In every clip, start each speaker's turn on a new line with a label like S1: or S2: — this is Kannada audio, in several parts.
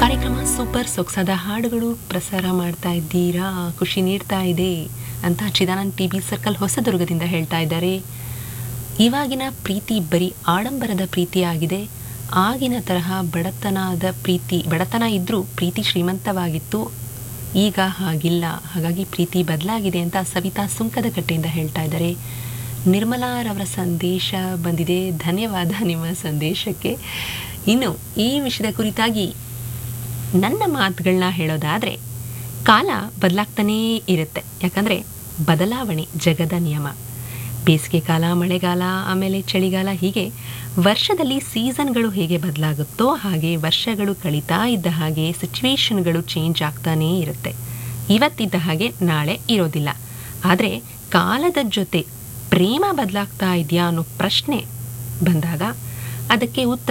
S1: ಕಾರ್ಯಕ್ರಮ ಸೂಪರ್ ಸೊಗಸಾದ ಹಾಡುಗಳು ಪ್ರಸಾರ ಮಾಡ್ತಾ ಇದ್ದೀರಾ ಖುಷಿ ನೀಡ್ತಾ ಇದೆ ಅಂತ ಚಿದಾನಂದ್ ಟಿ ಬಿ ಸರ್ಕಲ್ ಹೊಸದುರ್ಗದಿಂದ ಹೇಳ್ತಾ ಇದ್ದಾರೆ ಇವಾಗಿನ ಪ್ರೀತಿ ಬರೀ ಆಡಂಬರದ ಪ್ರೀತಿ ಆಗಿದೆ ಆಗಿನ ತರಹ ಬಡತನದ ಪ್ರೀತಿ ಬಡತನ ಇದ್ರೂ ಪ್ರೀತಿ ಶ್ರೀಮಂತವಾಗಿತ್ತು ಈಗ ಹಾಗಿಲ್ಲ ಹಾಗಾಗಿ ಪ್ರೀತಿ ಬದಲಾಗಿದೆ ಅಂತ ಸವಿತಾ ಸುಂಕದ ಕಟ್ಟೆಯಿಂದ ಹೇಳ್ತಾ ಇದ್ದಾರೆ ನಿರ್ಮಲಾರವರ ಸಂದೇಶ ಬಂದಿದೆ ಧನ್ಯವಾದ ನಿಮ್ಮ ಸಂದೇಶಕ್ಕೆ ಇನ್ನು ಈ ವಿಷಯದ ಕುರಿತಾಗಿ ನನ್ನ ಮಾತುಗಳನ್ನ ಹೇಳೋದಾದರೆ ಕಾಲ ಬದಲಾಗ್ತಾನೇ ಇರುತ್ತೆ ಯಾಕಂದರೆ ಬದಲಾವಣೆ ಜಗದ ನಿಯಮ ಬೇಸಿಗೆ ಕಾಲ ಮಳೆಗಾಲ ಆಮೇಲೆ ಚಳಿಗಾಲ ಹೀಗೆ ವರ್ಷದಲ್ಲಿ ಸೀಸನ್ಗಳು ಹೇಗೆ ಬದಲಾಗುತ್ತೋ ಹಾಗೆ ವರ್ಷಗಳು ಕಳೀತಾ ಇದ್ದ ಹಾಗೆ ಸಿಚುವೇಶನ್ಗಳು ಚೇಂಜ್ ಆಗ್ತಾನೇ ಇರುತ್ತೆ ಇವತ್ತಿದ್ದ ಹಾಗೆ ನಾಳೆ ಇರೋದಿಲ್ಲ ಆದರೆ ಕಾಲದ ಜೊತೆ ಪ್ರೇಮ ಬದಲಾಗ್ತಾ ಇದೆಯಾ ಅನ್ನೋ ಪ್ರಶ್ನೆ ಬಂದಾಗ ಅದಕ್ಕೆ ಉತ್ತರ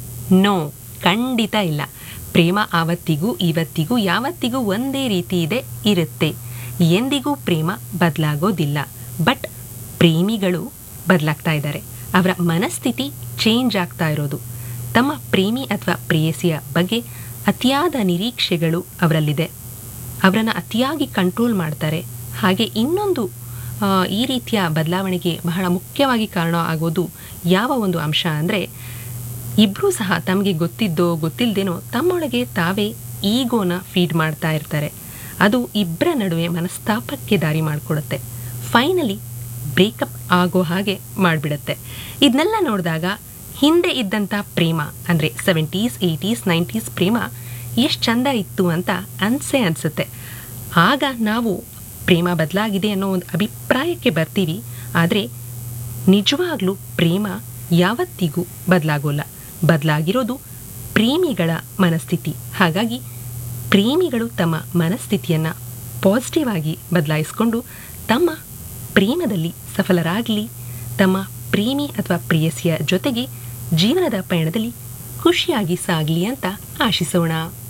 S1: ನೋ ಖಂಡಿತ ಇಲ್ಲ ಪ್ರೇಮ ಆವತ್ತಿಗೂ ಇವತ್ತಿಗೂ ಯಾವತ್ತಿಗೂ ಒಂದೇ ರೀತಿ ಇದೆ ಇರುತ್ತೆ ಎಂದಿಗೂ ಪ್ರೇಮ ಬದಲಾಗೋದಿಲ್ಲ ಬಟ್ ಪ್ರೇಮಿಗಳು ಬದಲಾಗ್ತಾ ಇದ್ದಾರೆ ಅವರ ಮನಸ್ಥಿತಿ ಚೇಂಜ್ ಆಗ್ತಾ ಇರೋದು ತಮ್ಮ ಪ್ರೇಮಿ ಅಥವಾ ಪ್ರೇಯಸಿಯ ಬಗ್ಗೆ ಅತಿಯಾದ ನಿರೀಕ್ಷೆಗಳು ಅವರಲ್ಲಿದೆ ಅವರನ್ನು ಅತಿಯಾಗಿ ಕಂಟ್ರೋಲ್ ಮಾಡ್ತಾರೆ ಹಾಗೆ ಇನ್ನೊಂದು ಆ, ಈ ರೀತಿಯ ಬದಲಾವಣೆಗೆ ಬಹಳ ಮುಖ್ಯವಾಗಿ ಕಾರಣ ಆಗೋದು ಯಾವ ಒಂದು ಅಂಶ ಅಂದರೆ ಇಬ್ಬರೂ ಸಹ ತಮಗೆ ಗೊತ್ತಿದ್ದೋ ಗೊತ್ತಿಲ್ಲದೇನೋ ತಮ್ಮೊಳಗೆ ತಾವೇ ಈಗೋನ ಫೀಡ್ ಮಾಡ್ತಾ ಇರ್ತಾರೆ ಅದು ಇಬ್ಬರ ನಡುವೆ ಮನಸ್ತಾಪಕ್ಕೆ ದಾರಿ ಮಾಡಿಕೊಡುತ್ತೆ ಫೈನಲಿ ಬ್ರೇಕಪ್ ಆಗೋ ಹಾಗೆ ಮಾಡಿಬಿಡುತ್ತೆ ಇದನ್ನೆಲ್ಲ ನೋಡಿದಾಗ ಹಿಂದೆ ಇದ್ದಂಥ ಪ್ರೇಮ ಅಂದರೆ ಸೆವೆಂಟೀಸ್ ಏಯ್ಟೀಸ್ ನೈಂಟೀಸ್ ಪ್ರೇಮ ಎಷ್ಟು ಚಂದ ಇತ್ತು ಅಂತ ಅನ್ಸೆ ಅನಿಸುತ್ತೆ ಆಗ ನಾವು ಪ್ರೇಮ ಬದಲಾಗಿದೆ ಅನ್ನೋ ಒಂದು ಅಭಿಪ್ರಾಯಕ್ಕೆ ಬರ್ತೀವಿ ಆದರೆ ನಿಜವಾಗ್ಲೂ ಪ್ರೇಮ ಯಾವತ್ತಿಗೂ ಬದಲಾಗೋಲ್ಲ ಬದಲಾಗಿರೋದು ಪ್ರೇಮಿಗಳ ಮನಸ್ಥಿತಿ ಹಾಗಾಗಿ ಪ್ರೇಮಿಗಳು ತಮ್ಮ ಮನಸ್ಥಿತಿಯನ್ನು ಪಾಸಿಟಿವ್ ಆಗಿ ಬದಲಾಯಿಸಿಕೊಂಡು ತಮ್ಮ ಪ್ರೇಮದಲ್ಲಿ ಸಫಲರಾಗಲಿ ತಮ್ಮ ಪ್ರೇಮಿ ಅಥವಾ ಪ್ರೇಯಸಿಯ ಜೊತೆಗೆ ಜೀವನದ ಪಯಣದಲ್ಲಿ ಖುಷಿಯಾಗಿ ಸಾಗಲಿ ಅಂತ ಆಶಿಸೋಣ